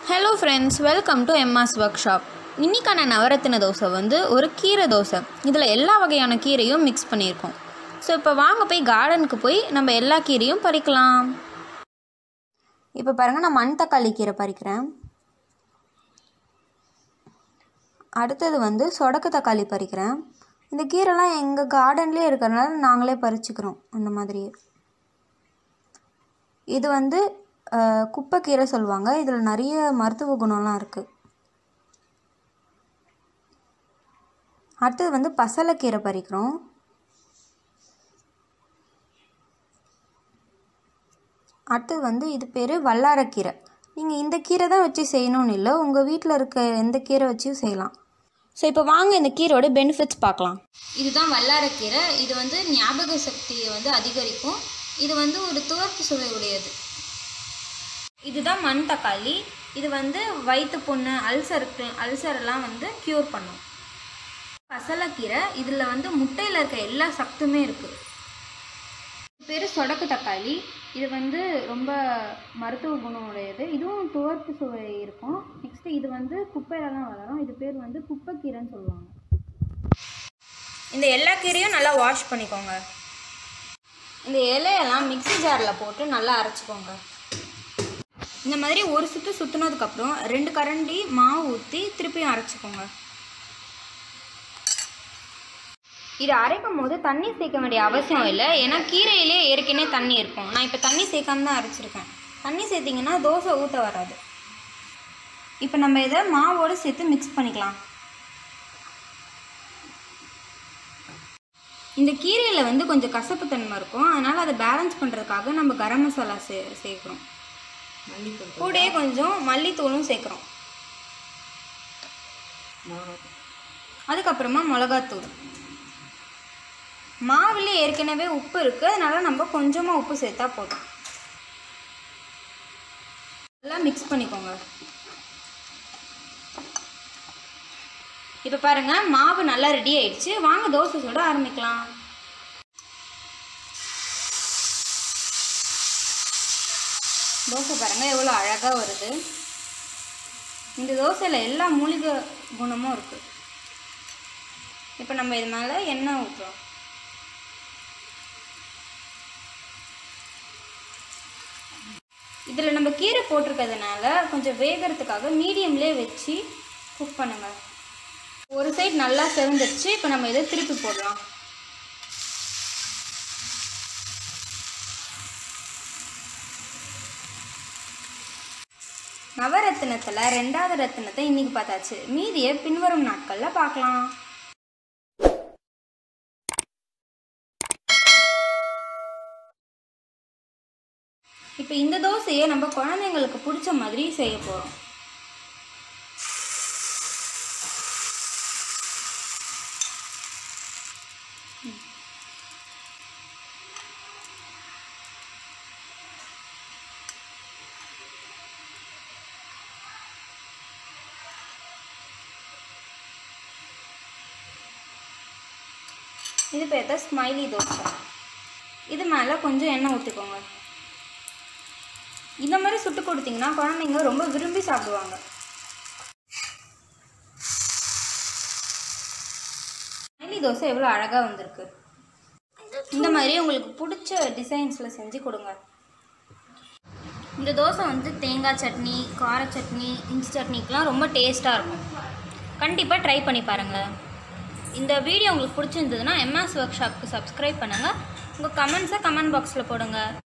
hello friends welcome to Emma's work இன்றைக்கான நவரத்தின தோசை வந்து ஒரு கீரை தோசை இதில் எல்லா வகையான கீரையும் மிக்ஸ் பண்ணியிருக்கோம் ஸோ இப்போ வாங்க போய் கார்டனுக்கு போய் நம்ம எல்லா கீரையும் பறிக்கலாம் இப்போ பாருங்கள் நான் மண் தக்காளி கீரை பறிக்கிறேன் அடுத்தது வந்து சொடக்கு தக்காளி பறிக்கிறேன் இந்த கீரைலாம் எங்கள் கார்டன்லேயே இருக்கிறனால நாங்களே பறிச்சுக்கிறோம் அந்த மாதிரியே இது வந்து அஹ், குப்பைக்கீரை சொல்லுவாங்க இதில் நிறைய மருத்துவ குணம்லாம் இருக்குது அடுத்தது வந்து பசலைக்கீரை பறிக்கிறோம் அடுத்தது வந்து இது பேர் வல்லாரக்கீரை நீங்கள் இந்த கீரை தான் வச்சு செய்யணும்னு இல்லை உங்கள் வீட்டில் இருக்க எந்த கீரை வச்சும் செய்யலாம் ஸோ இப்போ வாங்க இந்த கீரையோட பெனிஃபிட்ஸ் பார்க்கலாம் இதுதான் வல்லாரக்கீரை இது வந்து ஞாபக சக்தியை வந்து அதிகரிக்கும் இது வந்து ஒரு துவர்ப்பு சுவை உடையது இதுதான் மண் தக்காளி இது வந்து வயிற்று புண்ணு அல்சருக்கு அல்சரெல்லாம் வந்து க்யூர் பண்ணும் பசலைக்கீரை இதில் வந்து முட்டையில் இருக்க எல்லா சத்துமே இருக்குது பேர் சொடக்கு தக்காளி இது வந்து ரொம்ப மருத்துவ குணம் உடையது இதுவும் துவர்ப்பு சுவை இருக்கும் நெக்ஸ்ட்டு இது வந்து குப்பையிலலாம் வளரும் இது பேர் வந்து குப்பைக்கீரைன்னு சொல்லுவாங்க இந்த எல்லா கீரையும் நல்லா வாஷ் பண்ணிக்கோங்க இந்த இலையெல்லாம் மிக்ஸி ஜாரில் போட்டு நல்லா அரைச்சிக்கோங்க இந்த மாதிரி ஒரு சுற்று சுற்றுனதுக்கப்புறம் ரெண்டு கரண்டி மாவு ஊற்றி திருப்பியும் அரைச்சிக்கோங்க இது அரைக்கும் போது தண்ணி சேர்க்க வேண்டிய அவசியம் இல்லை ஏன்னா கீரையிலே ஏற்கனவே தண்ணி இருக்கும் நான் இப்போ தண்ணி சேர்க்காம தான் அரைச்சிருக்கேன் தண்ணி சேர்த்திங்கன்னா தோசை ஊற்ற வராது இப்போ நம்ம இதை மாவோடு சேர்த்து மிக்ஸ் பண்ணிக்கலாம் இந்த கீரையில் வந்து கொஞ்சம் கசப்பு தன்மை இருக்கும் அதனால் அதை பேலன்ஸ் பண்ணுறதுக்காக நம்ம கரம் மசாலா சே சேர்க்குறோம் கூடயே கொஞ்சம் மல்லித்தூளும் சேர்க்குறோம் அதுக்கப்புறமா மிளகாத்தூள் மாவுல ஏற்கனவே உப்பு இருக்குது அதனால நம்ம கொஞ்சமாக உப்பு சேர்த்தா போதும் நல்லா மிக்ஸ் பண்ணிக்கோங்க இப்போ பாருங்க மாவு நல்லா ரெடி ஆயிடுச்சு வாங்க தோசை சுட ஆரம்பிக்கலாம் தோசை பாருங்க எவ்வளோ அழகாக வருது இந்த தோசையில் எல்லா மூலிகை குணமும் இருக்குது இப்போ நம்ம இது மேலே எண்ணெய் ஊற்றுறோம் இதில் நம்ம கீரை போட்டிருக்கிறதுனால கொஞ்சம் வேகிறதுக்காக மீடியம்லேயே வச்சு குக் பண்ணுங்க ஒரு சைடு நல்லா செவந்துருச்சு இப்போ நம்ம இதை திருப்பி போடலாம் நவரத்தினத்தில் ரெண்டாவது ரத்தினத்தை இன்னைக்கு பார்த்தாச்சு மீதியை பின்வரும் நாட்களில் பார்க்கலாம் இப்போ இந்த தோசையை நம்ம குழந்தைங்களுக்கு பிடிச்ச மாதிரி செய்ய போகிறோம் இது பேர் தான் ஸ்மைலி தோசை இது மேலே கொஞ்சம் எண்ணெய் ஊற்றிக்கோங்க இந்த மாதிரி சுட்டு கொடுத்தீங்கன்னா குழந்தைங்க ரொம்ப விரும்பி சாப்பிடுவாங்க ஸ்மைலி தோசை எவ்வளோ அழகாக வந்திருக்கு இந்த மாதிரி உங்களுக்கு பிடிச்ச டிசைன்ஸில் செஞ்சு கொடுங்க இந்த தோசை வந்து தேங்காய் சட்னி கார சட்னி இஞ்சி சட்னிக்கெலாம் ரொம்ப டேஸ்ட்டாக இருக்கும் கண்டிப்பாக ட்ரை பண்ணி பாருங்களேன் இந்த வீடியோ உங்களுக்கு பிடிச்சிருந்ததுன்னா எம்எஸ் ஒர்க் ஷாப்க்கு சப்ஸ்கிரைப் பண்ணுங்கள் உங்கள் கமெண்ட்ஸை கமெண்ட் பாக்ஸில் போடுங்க